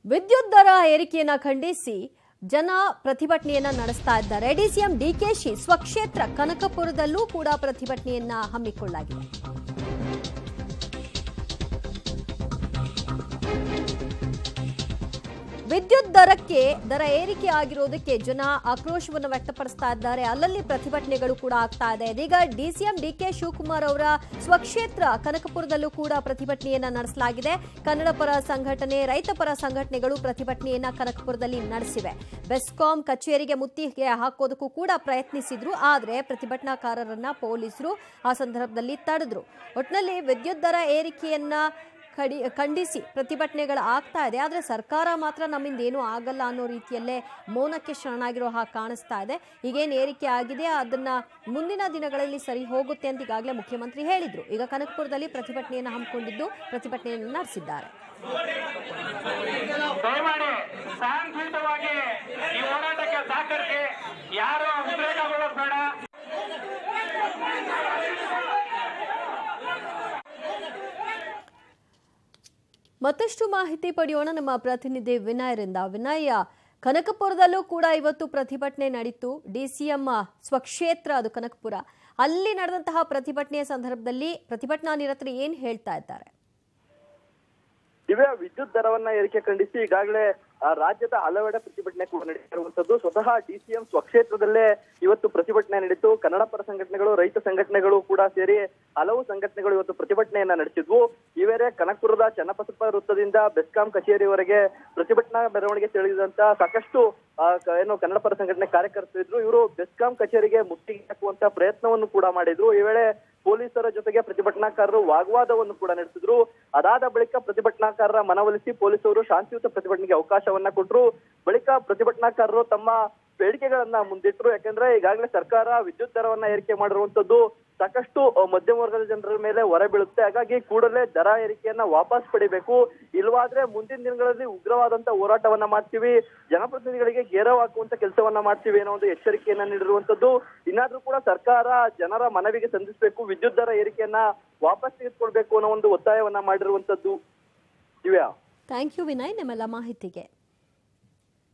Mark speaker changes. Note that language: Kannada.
Speaker 1: ವಿದ್ಯುತ್ ದರ ಏರಿಕೆಯನ್ನ ಖಂಡಿಸಿ ಜನ ಪ್ರತಿಭಟನೆಯನ್ನ ನಡೆಸ್ತಾ ಇದ್ದಾರೆ ಡಿಸಿಎಂ ಡಿಕೆಶಿ ಸ್ವಕ್ಷೇತ್ರ ಕನಕಪುರದಲ್ಲೂ ಕೂಡ ಪ್ರತಿಭಟನೆಯನ್ನ ಹಮ್ಮಿಕೊಳ್ಳಲಾಗಿದೆ ವಿದ್ಯುತ್ ದರಕ್ಕೆ ದರ ಏರಿಕೆ ಆಗಿರೋದಕ್ಕೆ ಜನ ಆಕ್ರೋಶವನ್ನು ವ್ಯಕ್ತಪಡಿಸ್ತಾ ಇದ್ದಾರೆ ಅಲ್ಲಲ್ಲಿ ಪ್ರತಿಭಟನೆಗಳು ಕೂಡ ಆಗ್ತಾ ಇದೆ ಇದೀಗ ಡಿಸಿಎಂ ಡಿಕೆ ಶಿವಕುಮಾರ್ ಅವರ ಸ್ವಕ್ಷೇತ್ರ ಕನಕಪುರದಲ್ಲೂ ಕೂಡ ಪ್ರತಿಭಟನೆಯನ್ನ ನಡೆಸಲಾಗಿದೆ ಕನ್ನಡ ಪರ ಸಂಘಟನೆ ರೈತ ಪರ ಸಂಘಟನೆಗಳು ಪ್ರತಿಭಟನೆಯನ್ನ ಕನಕಪುರದಲ್ಲಿ ನಡೆಸಿವೆ ಬೆಸ್ಕಾಂ ಕಚೇರಿಗೆ ಮುತ್ತಿಗೆ ಹಾಕೋದಕ್ಕೂ ಕೂಡ ಪ್ರಯತ್ನಿಸಿದ್ರು ಆದ್ರೆ ಪ್ರತಿಭಟನಾಕಾರರನ್ನ ಪೊಲೀಸರು ಆ ಸಂದರ್ಭದಲ್ಲಿ ತಡೆದ್ರು ಒಟ್ಟಿನಲ್ಲಿ ವಿದ್ಯುತ್ ದರ ಏರಿಕೆಯನ್ನ ಕಡಿ ಖಂಡಿಸಿ ಪ್ರತಿಭಟನೆಗಳು ಆಗ್ತಾ ಇದೆ ಆದರೆ ಸರ್ಕಾರ ಮಾತ್ರ ನಮ್ಮಿಂದ ಏನೂ ಆಗಲ್ಲ ಅನ್ನೋ ರೀತಿಯಲ್ಲೇ ಮೌನಕ್ಕೆ ಶರಣಾಗಿರೋ ಹಾಗೆ ಕಾಣಿಸ್ತಾ ಇದೆ ಈಗೇನು ಏರಿಕೆ ಆಗಿದೆ ಅದನ್ನ ಮುಂದಿನ ದಿನಗಳಲ್ಲಿ ಸರಿ ಹೋಗುತ್ತೆ ಅಂತ ಈಗಾಗಲೇ ಮುಖ್ಯಮಂತ್ರಿ ಹೇಳಿದ್ರು ಈಗ ಕನಕಪುರದಲ್ಲಿ ಪ್ರತಿಭಟನೆಯನ್ನು ಹಮ್ಮಿಕೊಂಡಿದ್ದು ಪ್ರತಿಭಟನೆಯನ್ನು ನಡೆಸಿದ್ದಾರೆ
Speaker 2: ದಯಮಾಡಿ ಶಾಂತಿಯುತವಾಗಿ ಈ ಹೋರಾಟಕ್ಕೆ ಸಹಕರಿಸಿ ಯಾರು ಉದ್ರೇಕ ಆಗೋದು ಬೇಡ
Speaker 1: ಮತ್ತಷ್ಟು ಮಾಹಿತಿ ಪಡೆಯೋಣ ನಮ್ಮ ಪ್ರತಿನಿಧಿ ವಿನಯರಿಂದ ವಿನಯ ಕನಕಪುರದಲ್ಲೂ ಕೂಡ ಇವತ್ತು ಪ್ರತಿಭಟನೆ ನಡೀತು ಡಿಸಿಎಂ ಸ್ವಕ್ಷೇತ್ರ ಅದು ಕನಕಪುರ ಅಲ್ಲಿ ನಡೆದಂತಹ ಪ್ರತಿಭಟನೆಯ ಸಂದರ್ಭದಲ್ಲಿ ಪ್ರತಿಭಟನಾ ನಿರತರು ಏನ್ ಹೇಳ್ತಾ ಇದ್ದಾರೆ
Speaker 3: ದಿವ್ಯ ವಿದ್ಯುತ್ ದರವನ್ನ ಏರಿಕೆ ಖಂಡಿಸಿ ಈಗಾಗಲೇ ಆ, ರಾಜ್ಯದ ಹಲವೆಡೆ ಪ್ರತಿಭಟನೆ ಕೂಡ ನಡೆಯುತ್ತಿರುವಂತದ್ದು ಸ್ವತಃ ಡಿಸಿಎಂ ಸ್ವಕ್ಷೇತ್ರದಲ್ಲೇ ಇವತ್ತು ಪ್ರತಿಭಟನೆ ನಡೀತು ಕನ್ನಡ ಪರ ಸಂಘಟನೆಗಳು ರೈತ ಸಂಘಟನೆಗಳು ಕೂಡ ಸೇರಿ ಹಲವು ಸಂಘಟನೆಗಳು ಇವತ್ತು ಪ್ರತಿಭಟನೆಯನ್ನ ನಡೆಸಿದ್ವು ಈ ವೇಳೆ ಕನಕಪುರದ ಚನ್ನಬಸಪ್ಪ ವೃತ್ತದಿಂದ ಬೆಸ್ಕಾಂ ಕಚೇರಿವರೆಗೆ ಪ್ರತಿಭಟನಾ ಮೆರವಣಿಗೆ ತಿಳಿದಂತ ಸಾಕಷ್ಟು ಆ, ಕ- ಏನು ಕನ್ನಡ ಪರ ಸಂಘಟನೆ ಕಾರ್ಯಕರ್ತರು ಇದ್ರು ಇವರು ಬೆಸ್ಕಾಂ ಕಚೇರಿಗೆ ಮುತ್ತಿಗೆ ಹಾಕುವಂತ ಪ್ರಯತ್ನವನ್ನು ಕೂಡ ಮಾಡಿದ್ರು ಈ ವೇಳೆ ಪೊಲೀಸರ ಜೊತೆಗೆ ಪ್ರತಿಭಟನಾಕಾರರು ವಾಗ್ವಾದವನ್ನು ಕೂಡ ನಡೆಸಿದ್ರು ಅದಾದ ಬಳಿಕ ಪ್ರತಿಭಟನಾಕಾರರ ಮನವೊಲಿಸಿ ಪೊಲೀಸರು ಶಾಂತಿಯುತ ಪ್ರತಿಭಟನೆಗೆ ಅವಕಾಶವನ್ನ ಕೊಟ್ಟರು ಬಳಿಕ ಪ್ರತಿಭಟನಾಕಾರರು ತಮ್ಮ ಬೇಡಿಕೆಗಳನ್ನ ಮುಂದಿಟ್ರು ಯಾಕಂದ್ರೆ ಈಗಾಗಲೇ ಸರ್ಕಾರ ವಿದ್ಯುತ್ ದರವನ್ನ ಏರಿಕೆ ಮಾಡಿರುವಂತದ್ದು ಸಾಕಷ್ಟು ಅ, ಮಧ್ಯಮ ವರ್ಗದ ಜನರ ಮೇಲೆ ಹೊರ ಬೀಳುತ್ತೆ ಹಾಗಾಗಿ ಕೂಡಲೇ ದರ ಏರಿಕೆಯನ್ನ ವಾಪಸ್ ಪಡಿಬೇಕು ಇಲ್ವಾದ್ರೆ ಮುಂದಿನ ದಿನಗಳಲ್ಲಿ ಉಗ್ರವಾದಂತ ಹೋರಾಟವನ್ನ ಮಾಡ್ತೀವಿ ಜನಪ್ರತಿನಿಧಿಗಳಿಗೆ ಗೇರವ್ ಹಾಕುವಂತ ಕೆಲಸವನ್ನ ಮಾಡ್ತೀವಿ ಅನ್ನೋ ಒಂದು ಎಚ್ಚರಿಕೆಯನ್ನ ನೀಡಿರುವಂತದ್ದು ಇನ್ನಾದ್ರೂ ಕೂಡ ಸರ್ಕಾರ ಜನರ ಮನವಿಗೆ ಸಂಧಿಸಬೇಕು ವಿದ್ಯುತ್ ದರ ಏರಿಕೆಯನ್ನ ವಾಪಸ್ ತೆಗೆದುಕೊಳ್ಬೇಕು ಅನ್ನೋ ಒಂದು ಒತ್ತಾಯವನ್ನ ಮಾಡಿರುವಂತದ್ದು ದಿವ್ಯಾ
Speaker 1: ಥ್ಯಾಂಕ್ ಯು ವಿನಯ್ ನಿಮ್ಮೆಲ್ಲ ಮಾಹಿತಿಗೆ